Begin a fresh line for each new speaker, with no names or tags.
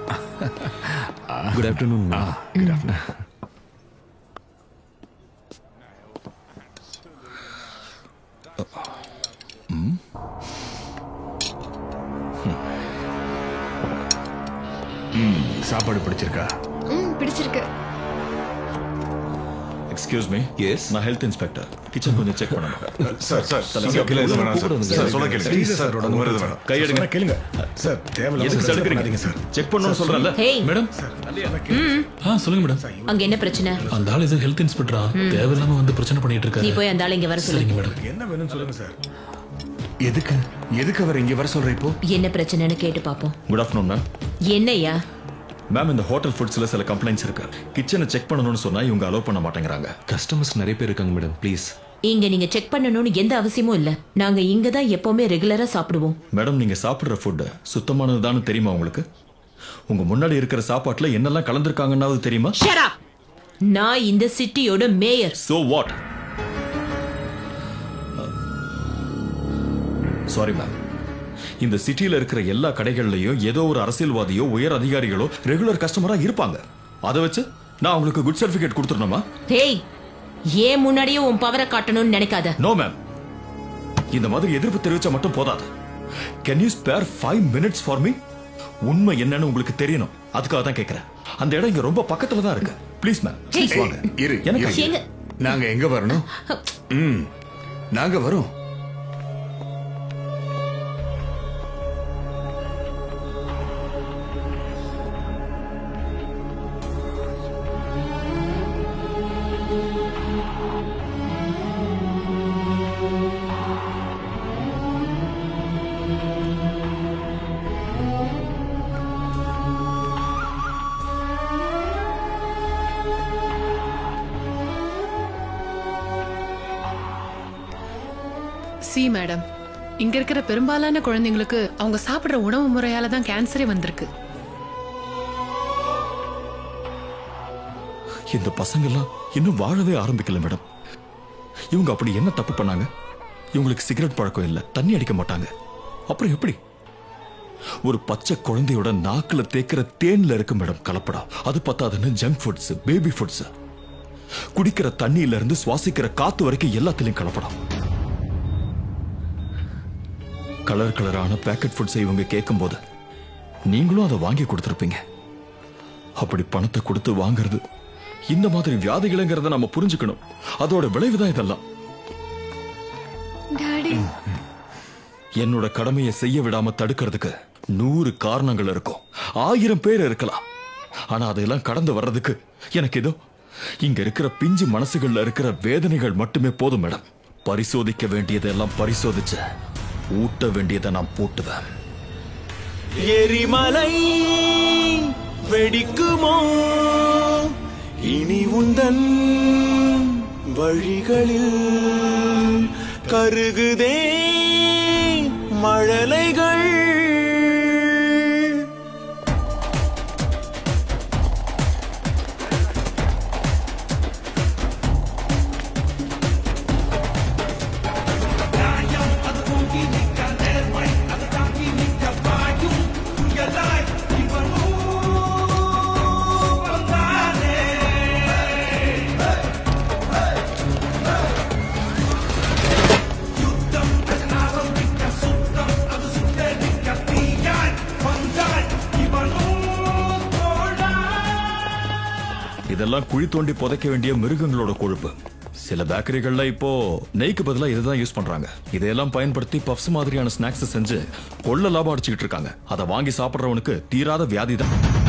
Good afternoon ma'am
good afternoon சாப்பாடு பிடிச்சிருக்கா
ம் பிடிச்சிருக்கு
எக்ஸ்கியூஸ் மீ
Yes?
நான் ஹெல்த் இன்ஸ்பெக்டர் கிச்சன் கொஞ்சம் செக் பண்ணணும்
சார் சார்
தலைவர்,
கீழே எதுவும் வேணாம் சார்
கூப்பிடுங்க.
சார் சொல்ல கேளுங்க
Please,
சார்
sir.
ஒரு இது வேணாம்
கையெடுங்க.
சொன்னா கேளுங்க சார் தேவையில்லாம
எதுக்கு
பிரச்சனை
தடுக்கிறீங்க
பண்ணாதீங்க சார்
செக் பண்ணணும்னு சொல்றேன்ல
ஹேய்
மேடம் ஆ சொல்லுங்க மேடம்
அங்க என்ன பிரச்சனை
அந்த ஆள் இது ஹெல்த் இன்ஸ்பெக்டரா தேவையில்லாம வந்து பிரச்சனை பண்ணிட்டு
நீ
இருக்காரு
போய் அந்த ஆளை இங்க வர சொல்லு
சரிங்க மேடம்
என்ன வேணும்னு சொல்லுங்க சார்
எதுக்கு எதுக்கு அவர் இங்க வர சொல்ற இப்போ
என்ன பிரச்சனைன்னு கேட்டு பாப்போம்
குட் ஆஃப்டர்நூன் மேம்
என்னய்யா
மேம் இந்த ஹோட்டல் ஃபுட்ஸ்ல சில கம்ப்ளைண்ட்ஸ் இருக்கு கிச்சனை செக் பண்ணணும்னு சொன்னா இவங்க அலோவ் பண்ண மாட்டேங்கிறாங்க
கஸ்டமர்ஸ் நிறைய பேர் இருக்காங்க மேடம் ப்ளீஸ்
இங்க நீங்க செக் பண்ணணும்னு எந்த அவசியமும் இல்ல நாங்க இங்க தான் எப்பவுமே ரெகுலரா சாப்பிடுவோம்
மேடம் நீங்க சாப்பிடுற ஃபுட் சுத்தமானதுதான்னு தெரியுமா உங்களுக்கு உங்க முன்னாடி இருக்கிற சாப்பாட்டுல என்னெல்லாம் கலந்துருக்காங்கன்னாவது தெரியுமா
Shut up! நான் இந்த சிட்டியோட mayor
so what sorry ma'am இந்த சிட்டில இருக்கிற எல்லா கடைகள்லயும் ஏதோ ஒரு அரசியல்வாதியோ உயர் அதிகாரிகளோ ரெகுலர் கஸ்டமரா இருப்பாங்க அதை வச்சு நான் உங்களுக்கு குட் சர்டிபிகேட் கொடுத்துடணுமா
ஹேய் ஏன் முன்னாடியே உன் பவரை காட்டணும்னு நினைக்காத
நோ மேம் இந்த மாதிரி எதிர்ப்பு தெரிவிச்சா மட்டும் போதாது can you spare five minutes for me உண்மை என்னன்னு உங்களுக்கு தெரியணும் அதுக்காக தான் கேட்கிறேன் அந்த இடம் இங்க ரொம்ப பக்கத்துல தான் இருக்கு ப்ளீஸ் மேம் ப்ளீஸ் வாங்க
இரு
எனக்கு
இரு.
எங்க
நாங்க எங்க வரணும் ம் நாங்க வரோம்
சி மேடம் இங்க இருக்கிற பெரும்பாலான குழந்தைங்களுக்கு அவங்க சாப்பிடுற உணவு முறையால தான் கேன்சரே வந்திருக்கு
இந்த பசங்கெல்லாம் இன்னும் வாழவே ஆரம்பிக்கல மேடம் இவங்க அப்படி என்ன தப்பு பண்ணாங்க இவங்களுக்கு சிகரெட் பழக்கம் இல்ல தண்ணி அடிக்க மாட்டாங்க அப்புறம் எப்படி ஒரு பச்சை குழந்தையோட நாக்குல தேக்கிற தேன்ல இருக்கு மேடம் கலப்படம் அது பத்தாதுன்னு ஜங்க் ஃபுட்ஸ் பேபி ஃபுட்ஸ் குடிக்கிற தண்ணியில இருந்து சுவாசிக்கிற காத்து வரைக்கும் எல்லாத்துலயும் கலப்படம் கலர் கலரான பேக்கெட் ஃபுட்ஸை இவங்க கேட்கும்போது நீங்களும் அதை வாங்கி கொடுத்துருப்பீங்க அப்படி பணத்தை கொடுத்து வாங்குறது இந்த மாதிரி வியாதிகளுங்கிறத நம்ம புரிஞ்சுக்கணும் அதோட விளைவுதான் இதெல்லாம்
டாடி
என்னோட கடமையை செய்ய விடாம தடுக்கிறதுக்கு நூறு காரணங்கள் இருக்கும் ஆயிரம் பேர் இருக்கலாம் ஆனா அதையெல்லாம் கடந்து வர்றதுக்கு எனக்கு ஏதோ இங்க இருக்கிற பிஞ்சு மனசுகள்ல இருக்கிற வேதனைகள் மட்டுமே போதும் மேடம் பரிசோதிக்க வேண்டியதெல்லாம் பரிசோதிச்சு ஊட்ட வேண்டியதை நான் போட்டுவேன்
எரிமலை வெடிக்குமோ இனி உந்தன் வழிகளில் கருகுதே மழலைகள்
இதெல்லாம் குழி தோண்டி புதைக்க வேண்டிய மிருகங்களோட கொழுப்பு சில பேக்கரிகள்ல இப்போ நெய்க்கு பதிலா இதுதான் யூஸ் பண்றாங்க இதையெல்லாம் பயன்படுத்தி பப்ஸ் மாதிரியான ஸ்நாக்ஸ் செஞ்சு கொள்ள லாபம் அடிச்சுக்கிட்டு இருக்காங்க அதை வாங்கி சாப்பிடுறவனுக்கு தீராத வியாதி தான்